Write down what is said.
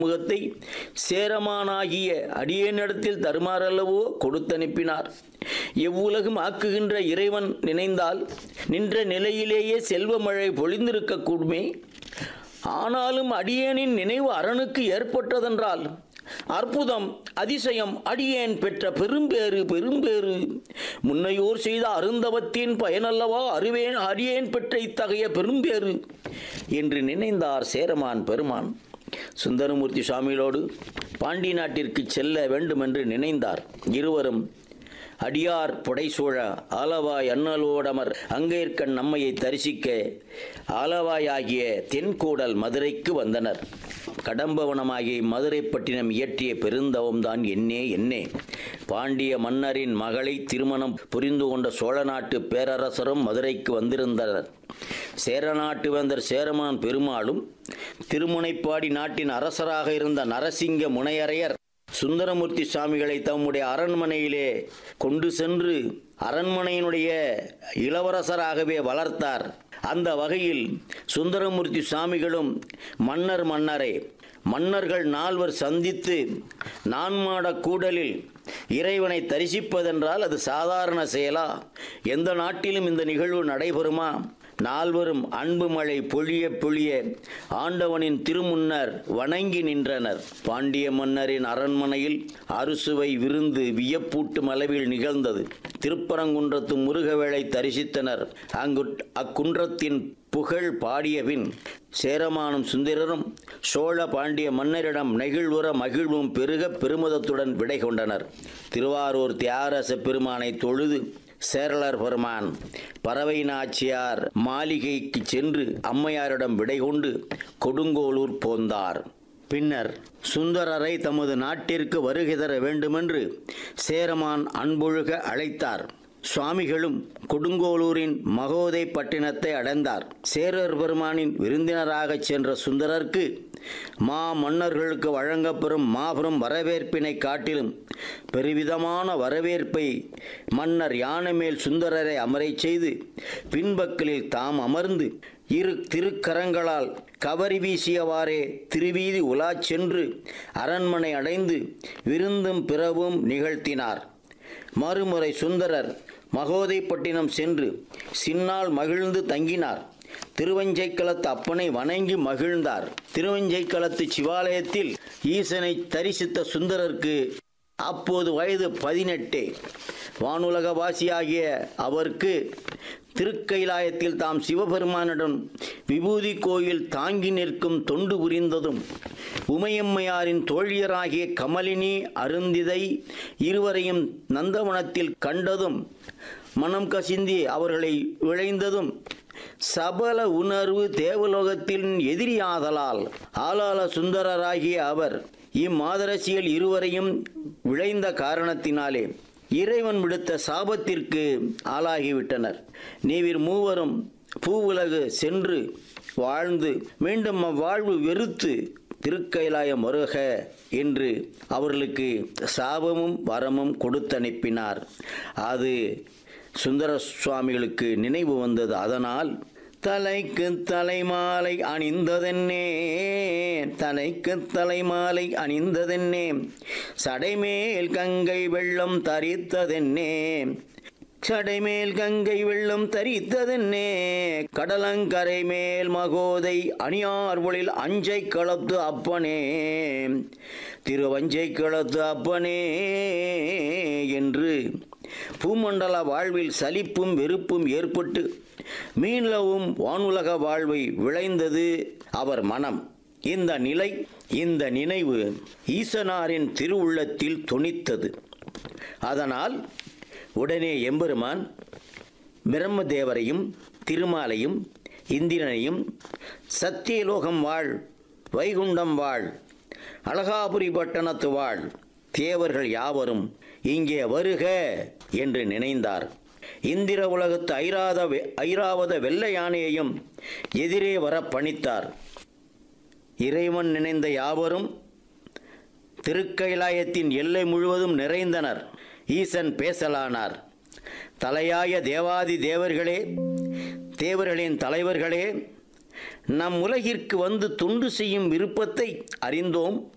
முகத்தை சேரமானாகிய அடியேனிடத்தில் தருமாறல்லவோ கொடுத்தனுப்பினார் எவ்வுலகும் ஆக்குகின்ற இறைவன் நினைந்தால் நின்ற நிலையிலேயே செல்வமழை பொழிந்திருக்கக்கூடுமே ஆனாலும் அடியேனின் நினைவு அரணுக்கு ஏற்பட்டதென்றால் அற்புதம் அதிசயம் அடியேன் பெற்ற பெரும்பேறு பெரும்பேறு முன்னையோர் செய்த அருந்தவத்தின் பயனல்லவா அறிவேன் அடியேன் பெற்ற இத்தகைய பெரும்பேறு என்று நினைந்தார் சேரமான் பெருமான் சுந்தரமூர்த்தி சுவாமிகளோடு பாண்டி நாட்டிற்கு செல்ல வேண்டுமென்று நினைந்தார் இருவரும் அடியார் புடைசூழ ஆலவாய் அண்ணலோடமர் அங்கேற்கண் நம்மையை தரிசிக்க ஆலவாயாகிய தென்கூடல் மதுரைக்கு வந்தனர் கடம்பவனமாகிய மதுரைப்பட்டினம் இயற்றிய பெருந்தவம்தான் என்னே என்னே பாண்டிய மன்னரின் மகளை திருமணம் புரிந்து கொண்ட சோழ நாட்டு பேரரசரும் மதுரைக்கு வந்திருந்தனர் சேரநாட்டு வேந்தர் சேரமான் பெருமாளும் திருமுனைப்பாடி நாட்டின் அரசராக இருந்த நரசிங்க முனையரையர் சுந்தரமூர்த்தி சுவாமிகளை தம்முடைய அரண்மனையிலே கொண்டு சென்று அரண்மனையினுடைய இளவரசராகவே வளர்த்தார் அந்த வகையில் சுந்தரமூர்த்தி சுவாமிகளும் மன்னர் மன்னரே மன்னர்கள் நால்வர் சந்தித்து நான்மாட கூடலில் இறைவனை தரிசிப்பதென்றால் அது சாதாரண செயலா எந்த நாட்டிலும் இந்த நிகழ்வு நடைபெறுமா நால்வரும் அன்பு மழை பொழிய பொழிய ஆண்டவனின் திருமுன்னர் வணங்கி நின்றனர் பாண்டிய மன்னரின் அரண்மனையில் அறுசுவை விருந்து வியப்பூட்டும் அளவில் நிகழ்ந்தது திருப்பரங்குன்றத்து முருகவேளை தரிசித்தனர் அங்கு அக்குன்றத்தின் புகழ் பாடியபின் சேரமானும் சுந்தரரும் சோழ பாண்டிய மன்னரிடம் நெகிழ்வுற மகிழ்வும் பெருக பெருமிதத்துடன் விடை கொண்டனர் திருவாரூர் தியாகரச பெருமானை தொழுது சேரலர் பெருமான் பறவை நாச்சியார் மாளிகைக்கு சென்று அம்மையாரிடம் விடை கொண்டு கொடுங்கோளூர் போந்தார் பின்னர் சுந்தரரை தமது நாட்டிற்கு வருகை தர வேண்டுமென்று சேரமான் அன்பொழுக அழைத்தார் சுவாமிகளும் கொடுங்கோளூரின் மகோதை பட்டினத்தை அடைந்தார் சேரர் பெருமானின் விருந்தினராகச் சென்ற சுந்தரருக்கு மா மன்னர்களுக்கு வழங்கப்பெறும் மாபெரும் வரவேற்பினை காட்டிலும் பெருவிதமான வரவேற்பை மன்னர் யானை மேல் சுந்தரரை அமரச் செய்து பின்பக்கலில் தாம் அமர்ந்து இரு திருக்கரங்களால் கவரி வீசியவாறே திருவீதி உலாச் சென்று அரண்மனை அடைந்து விருந்தும் பிறவும் நிகழ்த்தினார் மறுமுறை சுந்தரர் மகோதைப்பட்டினம் சென்று சின்னால் மகிழ்ந்து தங்கினார் திருவஞ்சைக்களத்து அப்பனை வணங்கி மகிழ்ந்தார் திருவஞ்சைக்களத்து சிவாலயத்தில் ஈசனை தரிசித்த சுந்தரருக்கு அப்போது வயது பதினெட்டே வானுலகவாசியாகிய அவருக்கு திருக்கைலாயத்தில் தாம் சிவபெருமானிடம் விபூதி கோயில் தாங்கி நிற்கும் தொண்டு புரிந்ததும் உமையம்மையாரின் தோழியராகிய கமலினி அருந்திதை இருவரையும் நந்தவனத்தில் கண்டதும் மனம் கசிந்தி அவர்களை விளைந்ததும் சபல உணர்வு தேவலோகத்தின் எதிரியாதலால் ஆளாள சுந்தரராகிய அவர் இம்மாதரசியல் இருவரையும் விளைந்த காரணத்தினாலே இறைவன் விடுத்த சாபத்திற்கு ஆளாகிவிட்டனர் நீவிர் மூவரும் பூவுலகு சென்று வாழ்ந்து மீண்டும் அவ்வாழ்வு வெறுத்து திருக்கைலாயம் வருக என்று அவர்களுக்கு சாபமும் வரமும் கொடுத்தனுப்பினார் அது சுந்தர சுவாமிகளுக்கு நினைவு வந்தது அதனால் தலைக்கு தலைமாலை அணிந்ததென்னே தலைக்கு தலைமாலை அணிந்ததென்னே சடைமேல் கங்கை வெள்ளம் தரித்ததென்னே சடைமேல் கங்கை வெள்ளம் தரித்ததென்னே கடலங்கரை மேல் மகோதை அணியார் ஒளில் அஞ்சை களத்து அப்பனே திருவஞ்சை களத்து அப்பனே என்று பூமண்டல வாழ்வில் சலிப்பும் வெறுப்பும் ஏற்பட்டு மீளவும் வானுலக வாழ்வை விளைந்தது அவர் மனம் இந்த நிலை இந்த நினைவு ஈசனாரின் திருவுள்ளத்தில் துணித்தது அதனால் உடனே எம்பெருமான் பிரம்மதேவரையும் திருமாலையும் இந்திரனையும் சத்தியலோகம் வாழ் வைகுண்டம் வாழ் அழகாபுரி பட்டணத்து வாழ் தேவர்கள் யாவரும் இங்கே வருக என்று நினைந்தார் இந்திர உலகத்து ஐராத ஐராவத வெள்ள யானையையும் எதிரே வர பணித்தார் இறைவன் நினைந்த யாவரும் திருக்கைலாயத்தின் எல்லை முழுவதும் நிறைந்தனர் ஈசன் பேசலானார் தலையாய தேவாதி தேவர்களே தேவர்களின் தலைவர்களே நம் உலகிற்கு வந்து தொண்டு செய்யும் விருப்பத்தை அறிந்தோம்